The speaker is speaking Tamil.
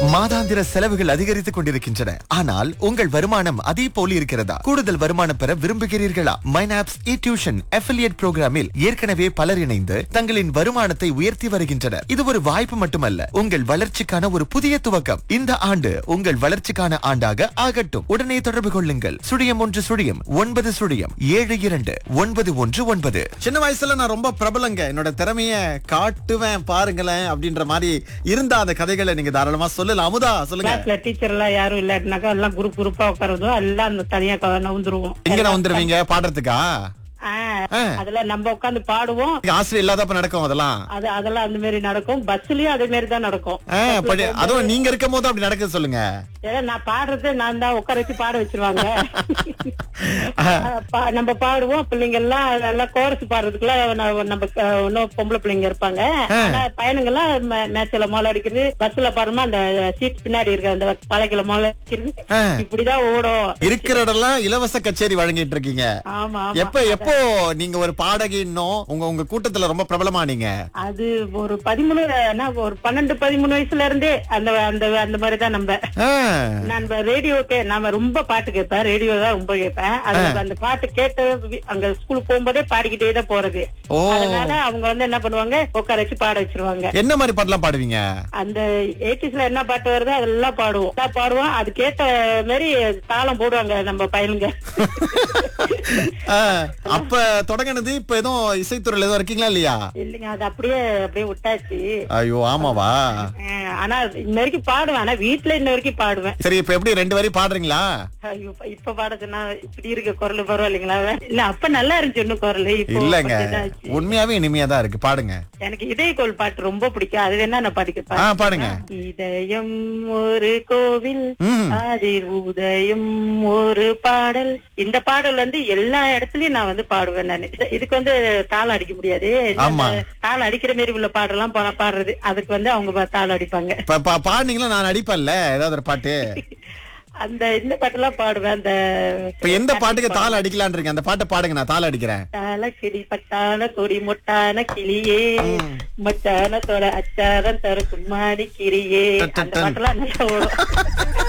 மாதாந்திர செலவுகள் அதிகரித்துக் கொண்டிருக்கின்றன ஆனால் உங்கள் வருமானம் அதே போல் இருக்கிறதா கூடுதல் வருமானம் பெற விரும்புகிறீர்களா மைனாப்ஸ் இ டியூஷன் அஃபிலியேட் புரோகிராமில் ஏற்கனவே பலர் இணைந்து தங்களின் வருமானத்தை உயர்த்தி வருகின்றனர் இது ஒரு வாய்ப்பு மட்டுமல்ல உங்கள் வளர்ச்சிக்கான ஒரு புதிய துவக்கம் இந்த ஆண்டு உங்கள் வளர்ச்சிக்கான ஆண்டாக ஆகட்டும் உடனே தொடர்பு கொள்ளுங்கள் சுழியம் ஒன்று சுழியம் ஒன்பது சுழியம் ஏழு இரண்டு ஒன்பது ஒன்று ஒன்பது சின்ன வயசுல நான் ரொம்ப பிரபலங்க என்னோட திறமைய காட்டுவேன் பாருங்களேன் அப்படின்ற மாதிரி இருந்த அந்த கதைகளை நீங்க தாராளமா சொல்லலாம் அமுதா சொல்லுங்க கிளாஸ்ல டீச்சர் எல்லாம் யாரும் இல்லாட்டினாக்கா எல்லாம் குரூப் குரூப்பா உட்காரதும் எல்லாம் அந்த தனியா க- நவுந்துருவோம் எங்க நான் வந்துருவீங்க பாடுறதுக்கா ஆ, ஆ. அதுல நம்ம உட்கார்ந்து பாடுவோம் இங்க ஆசிரியர் இல்லாதப்ப நடக்கும் அதெல்லாம் அது அதெல்லாம் அந்த மாதிரி நடக்கும் பஸ்லயும் அதே மாதிரி தான் நடக்கும் ஆ, படி- அதுவும் நீங்க இருக்கும் போது அப்படி நடக்குது சொல்லுங்க ஏன்னா நான் பாடுறது நான் தான் உட்கார வச்சு பாட வச்சிருவாங்க பா- நம்ம பாடுவோம் பிள்ளைங்க எல்லாம் எல்லாம் கோரஸ் பாடுறதுக்குள்ள நம்ம நம்ம க- இன்னும் பொம்பளை பிள்ளைங்க இருப்பாங்க ஆனா பையனுங்க எல்லாம் மேட்ச்ல மோள அடிக்கிறது பஸ்ல பாடுமா அந்த சீட் பின்னாடி இருக்க அந்த பழகில மோள அடிக்கிறது ஆ. இப்படிதான் ஓடும் இருக்கிற இடம்லாம் இலவச கச்சேரி வழங்கிட்டு இருக்கீங்க ஆமா ஆமா எப்ப எப்போ நீங்க ஒரு பாடகின்னோ உங்க உங்க கூட்டத்துல ரொம்ப பிரபலமானீங்க அது ஒரு பதிமூணு என்ன, ஒரு பன்னெண்டு பதிமூணு வயசுல இருந்தே அந்த அந்த அந்த மாதிரிதான் நம்ம ஆ, நான் ரேடியோ கே நாம ரொம்ப பாட்டு கேட்பேன் ரேடியோ தான் ரொம்ப கேட்பேன் அது அந்த பாட்டு கேட்டு வி- அங்க ஸ்கூலுக்கு போகும்போதே பாடிக்கிட்டே தான் போறது ஓ அதனால அவங்க வந்து என்ன பண்ணுவாங்க உட்கார வச்சு பாட வச்சிருவாங்க என்ன மாதிரி பாட்டுலாம் பாடுவீங்க அந்த எயிட்டிஸ்ல என்ன பாட்டு வருதோ அதெல்லாம் பாடுவோம் எல்லாம் பாடுவோம் அது கேட்ட மாதிரி தாளம் போடுவாங்க நம்ம பையனுங்க ஆ, அப்ப தொடங்கினது இப்ப எதுவும் இசைத்துறையில எதுவும் இருக்கீங்களா இல்லையா இல்லைங்க அது அப்படியே அப்படியே விட்டாச்சு ஐயோ ஆமாவா அஹ் ஆனா இன்ன வரைக்கும் பாடுவேன் ஆனா வீட்டுல இன்ன வரைக்கும் பாடுவேன் சரி இப்ப எப்படி ரெண்டு வரி பாடுறீங்களா ஐயோ, இப்ப- இப்ப பாட சொன்னா இப்படி இருக்க குரல் பரவாயில்லைங்களா இல்ல அப்ப நல்லா இருந்துச்சு இன்னும் குரல் இப்போ இல்லங்க கொஞ்சம் இதாச்சு. உண்மையாவே இனிமையா தான் இருக்கு பாடுங்க எனக்கு இதயக்கோள் பாட்டு ரொம்ப பிடிக்கும் அது வேணா நான் ஆ படிக்க பாடுங்க இதயம் ஒரு கோவில் ம். அதில் உதயம் ஒரு பாடல் இந்த பாடல் வந்து எல்லா இடத்துலயும் நான் வந்து பாடுவேன் நான் இதுக்கு வந்து தாளம் அடிக்க முடியாது ஆமா. இந்த தாளம் அடிக்கிற மாதிரி உள்ள பாடலாம் பா- பாடுறது அதுக்கு வந்து அவங்க பா- தாளம் அடிப்பாங்க இப்ப பா- பாடுனீங்களா நான் அடிப்பேன்ல ஏதாவது ஒரு பாட்டு அந்த இந்த பாட்டெல்லாம் பாடுவேன் அந்த இப்ப எந்த பாட்டுக்கு தாளம் அடிக்கலான்றீங்க அந்த பாட்டை பாடுங்க நான் தாளம் அடிக்கிறேன் பட்டான கிளி பட்டான கொடி மொட்டான கிளியே மச்சானத்தோட அச்சாரம் தர கும்மாடி கிளியே அந்த பாட்டெல்லாம் நல்லா ஓடும்